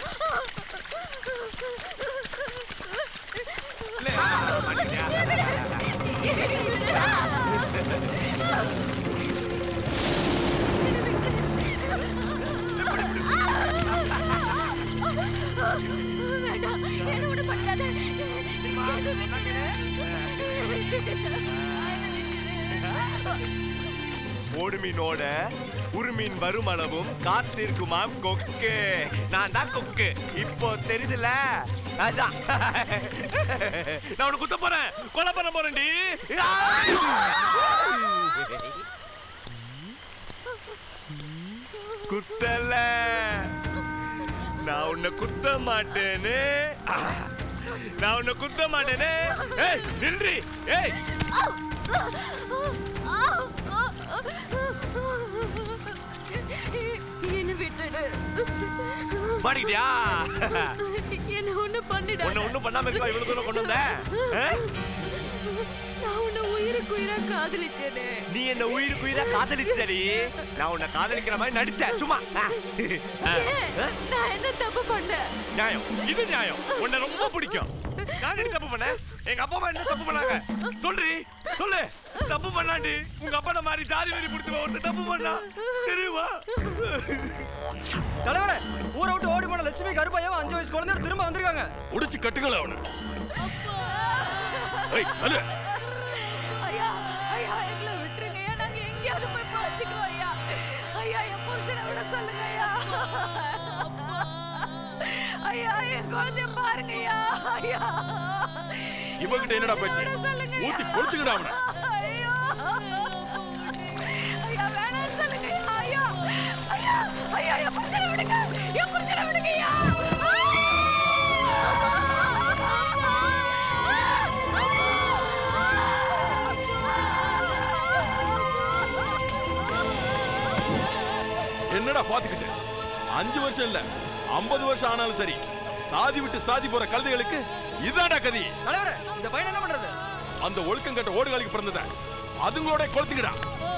வேண்டாம் என்ன ஒண்ணு பண்ணாத ஓடுமீனோட உருமீன் வருமளவும் காத்திருக்குமாம் கொக்கு நான் தான் கொக்கு இப்போ தெரியுதுல அதான் நான் உனக்கு குத்த போறேன் கொலை பண்ண போறேன்டி குத்தல நான் உன்னை குத்த மாட்டேன்னு ஆ, நான் உன்னை குத்த மாட்டேன்னு ஏய் நின்றி ஏய் என்ன விட்டுடு மாட்டிக்கிட்டியா என்ன ஒண்ணு பண்ணிடாத உன்னை ஒண்ணும் பண்ணாம இருக்கா இவ்வளவு தூரம் கொண்டு வந்த ஆ? நான் உன்னை உயிருக்கு உயிரா காதலிச்சேனே நீ என்ன உயிருக்கு உயிரா காதலிச்சடி நான் உன்னை காதலிக்கிற மாதிரி நடிச்சேன் சும்மா ஆ. ஆ. ஆ? நான் என்ன தப்பு பண்ணேன் நியாயம் இது நியாயம் உன்னை ரொம்ப பிடிக்கும் நான் என்ன தப்பு பண்ணேன் எங்க அப்பா அம்மா என்ன தப்பு பண்ணாங்க சொல்றி சொல்லு தப்பு பண்ணாண்டி உங்க அப்பா மாதிரி ஜாதி வெறி பிடிச்சவன் ஒருத்தன் தப்பு பண்ணா தெரியுமா தலைவரே ஊரை விட்டு ஓடி போன லட்சுமி கருப்பையாவும் அஞ்சு வயசு குழந்தை திரும்ப வந்திருக்காங்க உடிச்சு கட்டுங்கள அவனை ஏய் அல்ல ஐயா ஐயா எங்களை விட்டுருங்க ஐயா நாங்க எங்கேயாவது போய் போச்சுக்கிறோம் ஐயா ஐயா என் புருஷனை விட சொல்லுங்க ஐயா ஐயா என் குழந்தைய பாருங்க ஐயா ஐயா இவகிட்ட என்னடா பேச்சு சொல்லுங்க ஊத்தி கொடுத்துக்கடா அவனை ஐயோ ஐயா வேணாம் சொல்லுங்க ஐயா ஐயா ஐயா ஐயா என் புருஷனை விடுங்க என் புருஷனை விடுங்க ஐயா என்னடா பாத்துக்கிட்டு அஞ்சு வருஷம் இல்ல ஐம்பது வருஷம் ஆனாலும் சரி சாதி விட்டு சாதி போற கழுதைகளுக்கு இதாடா கதி தலைவரே இந்த பையன் என்ன பண்றது அந்த ஒழுக்கம் கட்ட ஓடுகாலிக்கு பிறந்தத அதுங்களோட கொளுத்துக்கிடா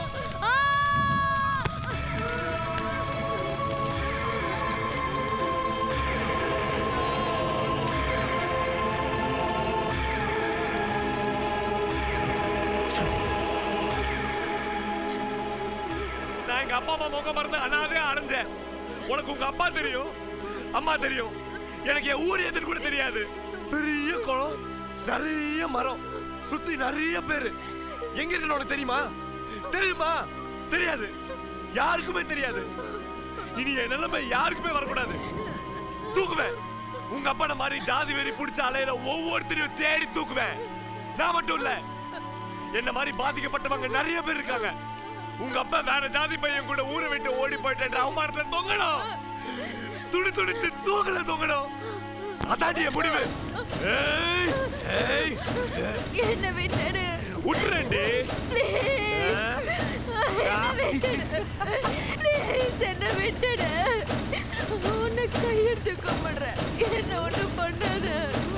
நான் எங்க அப்பா அம்மா முகம் மறந்து அனாதே அலைஞ்சேன் உனக்கு உங்க அப்பா தெரியும் அம்மா தெரியும் எனக்கு என் ஊர் எதுன்னு கூட தெரியாது பெரிய குளம் நிறைய மரம் சுத்தி நிறைய பேரு எங்க இருக்குன்னு உனக்கு தெரியுமா தெரியுமா தெரியாது யாருக்குமே தெரியாது இனி என் நிலைமை யாருக்குமே வரக்கூடாது தூக்குவேன் உங்க அப்பா மாதிரி ஜாதி வெறி பிடிச்ச அலையில ஒவ்வொருத்தரையும் தேடி தூக்குவேன் நான் மட்டும் இல்ல என்ன மாதிரி பாதிக்கப்பட்டவங்க நிறைய பேர் இருக்காங்க உங்க அப்பா வேற ஜாதி பையன் கூட ஊரை விட்டு ஓடி போயிட்டேன்ற அவமானத்துல தொங்கணும் துடி துடிச்சு தூக்கல தொங்கணும் அதான் என் முடிவு ஏய் ஏய் என்ன விட்டுடு விட்டுறேன்டி ப்ளீஸ் என்ன விட்டுடு ப்ளீஸ் என்ன விட்டுடு உன்னை கையெடுத்து கும்பிடுறேன் என்ன ஒண்ணு பண்ணாத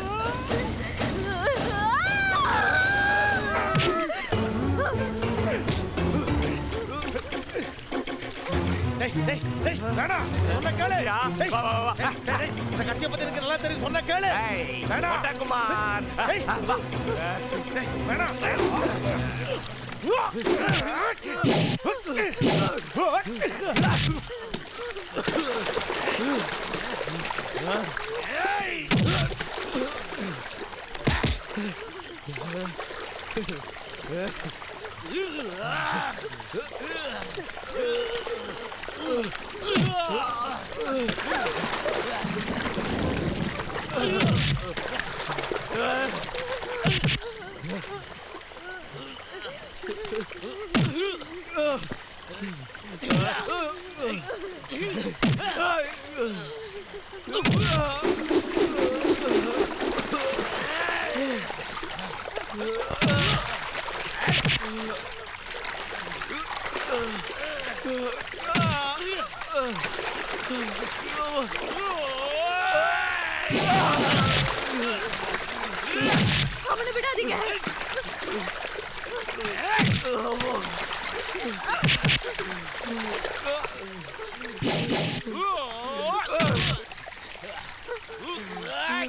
டேய் டேய் டேய் வேணாம் சொன்ன கேளு யா, டேய், வா, வா, வா. டேய், டேய், டேய், இந்த கத்திய பத்தி எனக்கு நல்லா தெரியும் சொன்ன கேளு ஏய், வேணாம். கோட்டக்குமார். டேய், வா. டேய், வேணாம் அவனை விடாதீங்க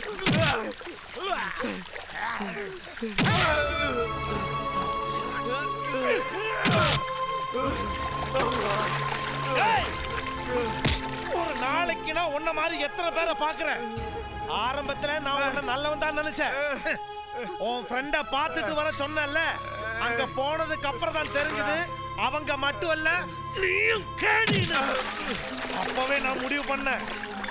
டேய்! ஒரு நாளைக்கு நான் உன்ன மாதிரி எத்தனை பேரை பாக்குறேன் ஆரம்பத்துல நான் உன்ன நல்லவன் தான் நினைச்சேன் உன் ஃப்ரெண்ட பார்த்துட்டு வர சொன்னல அங்க போனதுக்கு அப்புறம் தான் தெரிஞ்சது அவங்க மட்டும் இல்ல நீயும் கேடின்னு. அப்பவே நான் முடிவு பண்ணேன்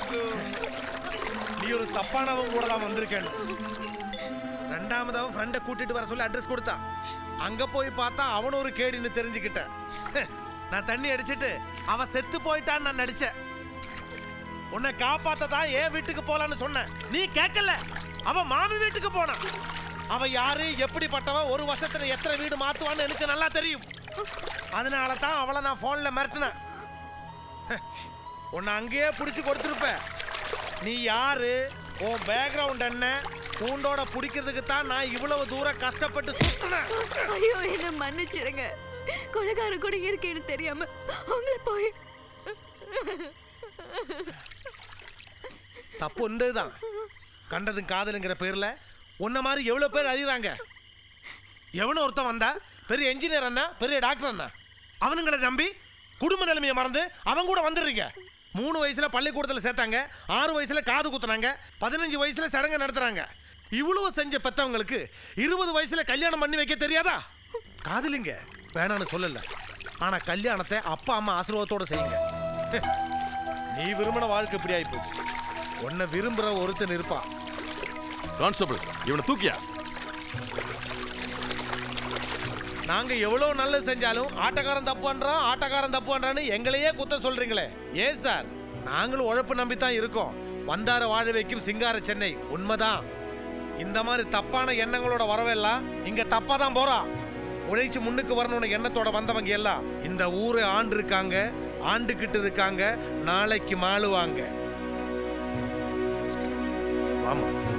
நீ ஒரு தப்பானவன் கூட தான் வந்திருக்கேன்னு ரெண்டாமதவன் ஃப்ரெண்டை கூட்டிட்டு வர சொல்லி அட்ரஸ் கொடுத்தான் அங்க போய் பார்த்தா அவன் ஒரு கேடின்னு தெரிஞ்சுக்கிட்டேன் நான் தண்ணி அடிச்சிட்டு அவன் செத்து போயிட்டான்னு நான் நடிச்சேன் உன்னை காப்பாத்ததா ஏன் வீட்டுக்கு போலான்னு சொன்னேன் நீ கேட்கல அவன் மாமி வீட்டுக்கு போனான் அவ யாரு எப்படிப்பட்டவ ஒரு வருஷத்துல எத்தனை வீடு மாத்துவான்னு எனக்கு நல்லா தெரியும் அதனால தான் அவளை நான் போன்ல மிரட்டினேன் உன்னை அங்கேயே பிடிச்சி கொடுத்துருப்ப நீ யாரு உன் பேக்ரவுண்ட் என்ன பூண்டோட பிடிக்கிறதுக்கு தான் நான் இவ்வளவு தூரம் கஷ்டப்பட்டு சுத்தினேன் ஐயோ என்ன மன்னிச்சிடுங்க கொலைகார கூட இருக்கேன்னு தெரியாம உங்களை போய் தப்பு உண்டுதான் கண்டதும் காதலுங்கிற பேர்ல உன்ன மாதிரி எவ்வளவு பேர் அழிகிறாங்க எவனோ ஒருத்தன் வந்தா பெரிய என்ஜினியர் அண்ணா பெரிய டாக்டர் அண்ணா அவனுங்களை நம்பி குடும்ப நிலைமையை மறந்து அவன் கூட வந்துடுறீங்க மூணு வயசுல பள்ளிக்கூடத்தில் சேர்த்தாங்க ஆறு வயசுல காது குத்துனாங்க பதினஞ்சு வயசுல சடங்கு நடத்துறாங்க இவ்வளவு செஞ்ச பெத்தவங்களுக்கு இருபது வயசுல கல்யாணம் பண்ணி வைக்க தெரியாதா காதலிங்க வேணான்னு சொல்லல ஆனா கல்யாணத்தை அப்பா அம்மா ஆசீர்வாதத்தோட செய்யுங்க நீ விரும்பின வாழ்க்கை இப்படி ஆயிப்போச்சு உன்னை விரும்புற ஒருத்தன் இருப்பான் கான்ஸ்டபிள் இவனை தூக்கியா நாங்க எவ்வளவு நல்லது செஞ்சாலும் ஆட்டக்காரன் தப்பு பண்றான் ஆட்டக்காரன் தப்பு பண்றான்னு எங்களையே குத்த சொல்றீங்களே ஏன் சார் நாங்களும் உழைப்பு நம்பி தான் இருக்கோம் வந்தார வாழ வைக்கும் சிங்கார சென்னை உண்மைதான் இந்த மாதிரி தப்பான எண்ணங்களோட வரவெல்லாம் இங்க தப்பா தான் போறா உழைச்சு முன்னுக்கு வரணும்னு எண்ணத்தோட வந்தவங்க எல்லாம் இந்த ஊரை ஆண்டு இருக்காங்க ஆண்டுகிட்டு இருக்காங்க நாளைக்கு மாளுவாங்க ஆமா